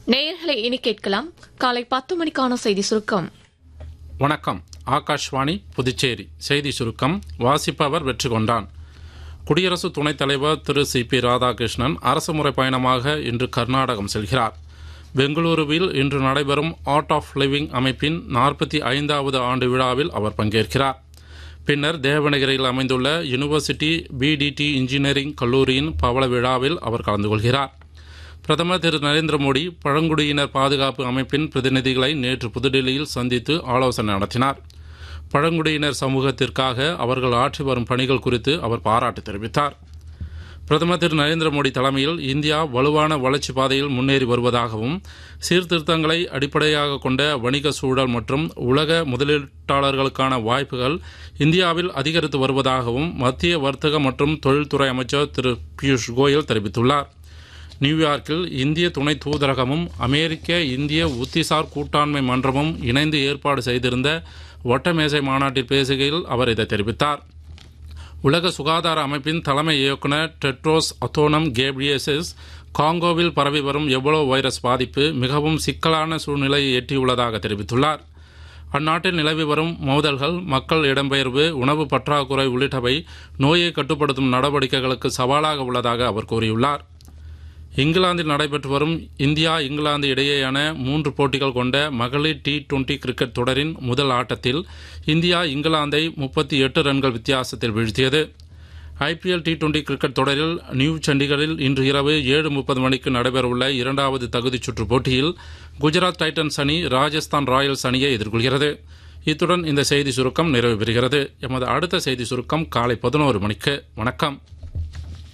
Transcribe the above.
நேயர்களை இனி கேட்கலாம் காலை பத்து மணிக்கான செய்தி சுருக்கம் வணக்கம் ஆகாஷ்வாணி புதுச்சேரி செய்தி சுருக்கம் வாசிப்பவர் வெற்றி கொண்டான் குடியரசு துணைத் தலைவர் திரு சி பி ராதாகிருஷ்ணன் அரசுமுறை பயணமாக இன்று கர்நாடகம் செல்கிறார் பெங்களூருவில் இன்று நடைபெறும் ஆர்ட் ஆஃப் லிவிங் அமைப்பின் நாற்பத்தி ஐந்தாவது ஆண்டு விழாவில் அவர் பங்கேற்கிறார் பின்னர் தேவநகிரியில் அமைந்துள்ள யுனிவர்சிட்டி பிடிடி இன்ஜினியரிங் கல்லூரியின் பவள விழாவில் அவர் கலந்து கொள்கிறார் பிரதமர் திரு நரேந்திர மோடி பழங்குடியினர் பாதுகாப்பு அமைப்பின் பிரதிநிதிகளை நேற்று புதுடில்லியில் சந்தித்து ஆலோசனை நடத்தினார் பழங்குடியினர் சமூகத்திற்காக அவர்கள் ஆற்றி வரும் பணிகள் குறித்து அவர் பாராட்டு தெரிவித்தார் பிரதமர் திரு நரேந்திர மோடி தலைமையில் இந்தியா வலுவான வளர்ச்சி பாதையில் முன்னேறி வருவதாகவும் சீர்திருத்தங்களை அடிப்படையாக கொண்ட வணிக சூழல் மற்றும் உலக முதலீட்டாளர்களுக்கான வாய்ப்புகள் இந்தியாவில் அதிகரித்து வருவதாகவும் மத்திய வர்த்தக மற்றும் தொழில்துறை அமைச்சர் திரு பியூஷ் கோயல் தெரிவித்துள்ளார் நியூயார்க்கில் இந்திய துணை தூதரகமும் அமெரிக்க இந்திய உத்திசார் கூட்டாண்மை மன்றமும் இணைந்து ஏற்பாடு செய்திருந்த ஒட்டமேசை மாநாட்டில் பேசுகையில் அவர் இதை தெரிவித்தார் உலக சுகாதார அமைப்பின் தலைமை இயக்குநர் டெட்ரோஸ் அத்தோனம் கேப்ரியசஸ் காங்கோவில் பரவி வரும் எவ்வளோ வைரஸ் பாதிப்பு மிகவும் சிக்கலான சூழ்நிலையை எட்டியுள்ளதாக தெரிவித்துள்ளார் அந்நாட்டில் நிலவி வரும் மோதல்கள் மக்கள் இடம்பெயர்வு உணவு பற்றாக்குறை உள்ளிட்டவை நோயை கட்டுப்படுத்தும் நடவடிக்கைகளுக்கு சவாலாக உள்ளதாக அவர் கூறியுள்ளார் இங்கிலாந்தில் நடைபெற்று வரும் இந்தியா இங்கிலாந்து இடையேயான மூன்று போட்டிகள் கொண்ட மகளிர் டி டுவெண்டி கிரிக்கெட் தொடரின் முதல் ஆட்டத்தில் இந்தியா இங்கிலாந்தை முப்பத்தி எட்டு ரன்கள் வித்தியாசத்தில் வீழ்த்தியது ஐபிஎல் டி டுவெண்டி கிரிக்கெட் தொடரில் நியூ சண்டிகரில் இன்று இரவு ஏழு முப்பது மணிக்கு நடைபெறவுள்ள இரண்டாவது தகுதிச் சுற்று போட்டியில் குஜராத் டைட்டன்ஸ் அணி ராஜஸ்தான் ராயல்ஸ் அணியை எதிர்கொள்கிறது இத்துடன் இந்த செய்தி சுருக்கம் நிறைவு பெறுகிறது எமது அடுத்த செய்தி சுருக்கம் காலை பதினோரு மணிக்கு வணக்கம்